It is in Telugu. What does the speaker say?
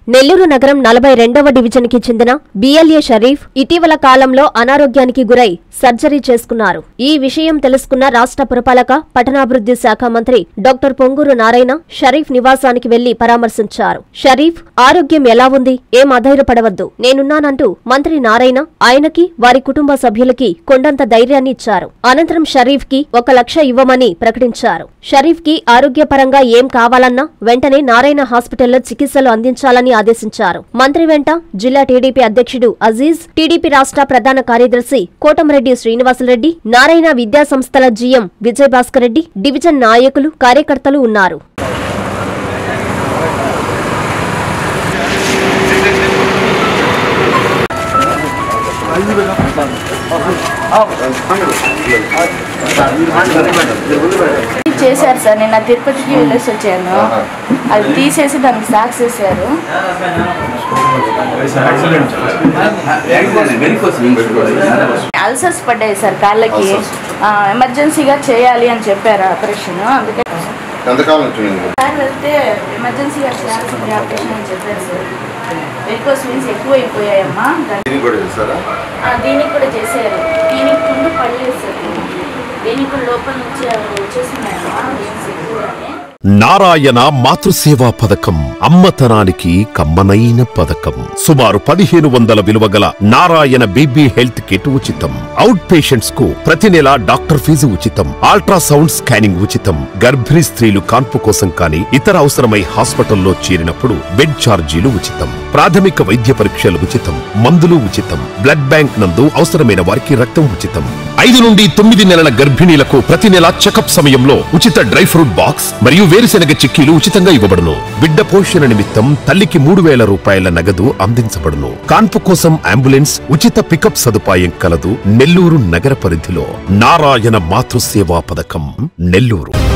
నెల్లూరు నగరం నలభై రెండవ డివిజన్కి చెందిన బిఎల్ఏ షరీఫ్ ఇటీవల కాలంలో అనారోగ్యానికి గురై సర్జరీ చేసుకున్నారు ఈ విషయం తెలుసుకున్న రాష్ట్ర పురపాలక పట్టణాభివృద్ధి శాఖ మంత్రి డాక్టర్ పొంగూరు నారాయణ షరీఫ్ నివాసానికి వెళ్లి పరామర్శించారు షరీఫ్ ఆరోగ్యం ఎలా ఉంది ఏం అధైర్యపడవద్దు నేనున్నానంటూ మంత్రి నారాయణ ఆయనకి వారి కుటుంబ సభ్యులకి కొండంత ధైర్యాన్ని ఇచ్చారు అనంతరం షరీఫ్ కి ఒక లక్ష ఇవ్వమని ప్రకటించారు షరీఫ్ కి ఆరోగ్యపరంగా ఏం కావాలన్నా వెంటనే నారాయణ హాస్పిటల్లో చికిత్సలు అందించాలని ఆదేశించారు మంత్రి వెంట జిల్లా టీడీపీ అధ్యక్షుడు అజీజ్ టీడీపీ రాష్ట్ర ప్రధాన కార్యదర్శి కోటంరెడ్డి శ్రీనివాసరెడ్డి నారాయణ విద్యా సంస్థల జీఎం విజయభాస్కర్ రెడ్డి డివిజన్ నాయకులు కార్యకర్తలు ఉన్నారు చేశారు సార్ నేను తిరుపతికి వెళ్ళేసి వచ్చాను అది తీసేసి దానికి సాక్స్ వేసారు అల్సర్స్ పడ్డాయి సార్ కాళ్ళకి ఆ, ఎమర్జెన్సీగా చేయాలి అని చెప్పారు ఆపరేషన్ అందుకే ఎంతకాలం వచ్చింది సార్ వెళ్తే ఎమర్జెన్సీగా చేయాల్సింది ఆపరేషన్ అని చెప్పారు సార్ ఎక్కువ స్విన్స్ ఎక్కువ అయిపోయాయమ్మా దాన్ని- దీనికి కూడా చేస్తారా ఆ, దీనికి కూడా చేశారు దీనికి ముందు పడలేదు సార్ దీనికి కూడా లోపల నుంచి అవి వచ్చేసినాయమ్మా స్విన్స్ ఎక్కువగానే నారాయణ మాతృసేవా పథకం అమ్మతనానికి కమ్మనైన పథకం సుమారు పదిహేను వందల విలువ గల నారాయణ బీబీ హెల్త్ కిట్ ఉచితం అవుట్ పేషెంట్స్ కు ప్రతి నెల డాక్టర్ ఫీజు ఉచితం అల్ట్రాసౌండ్ స్కానింగ్ ఉచితం గర్భిణీ స్త్రీలు కాన్పు కోసం కానీ ఇతర అవసరమై హాస్పిటల్లో చేరినప్పుడు బెడ్ ఛార్జీలు ఉచితం ప్రాథమిక వైద్య పరీక్షలు ఉచితం మందులు ఉచితం బ్లడ్ బ్యాంక్ నందు అవసరమైన వారికి రక్తం ఉచితం ఐదు నుండి తొమ్మిది నెలల గర్భిణీలకు ప్రతి నెల చెకప్ సమయంలో ఉచిత డ్రై ఫ్రూట్ బాక్స్ మరియు వేరుశెనగ చిక్కీలు ఉచితంగా ఇవ్వబడును బిడ్డ పోషణ నిమిత్తం తల్లికి మూడు వేల రూపాయల నగదు అందించబడును కాన్పు కోసం అంబులెన్స్ ఉచిత పికప్ సదుపాయం కలదు నెల్లూరు నగర పరిధిలో నారాయణ మాతృసేవా పథకం నెల్లూరు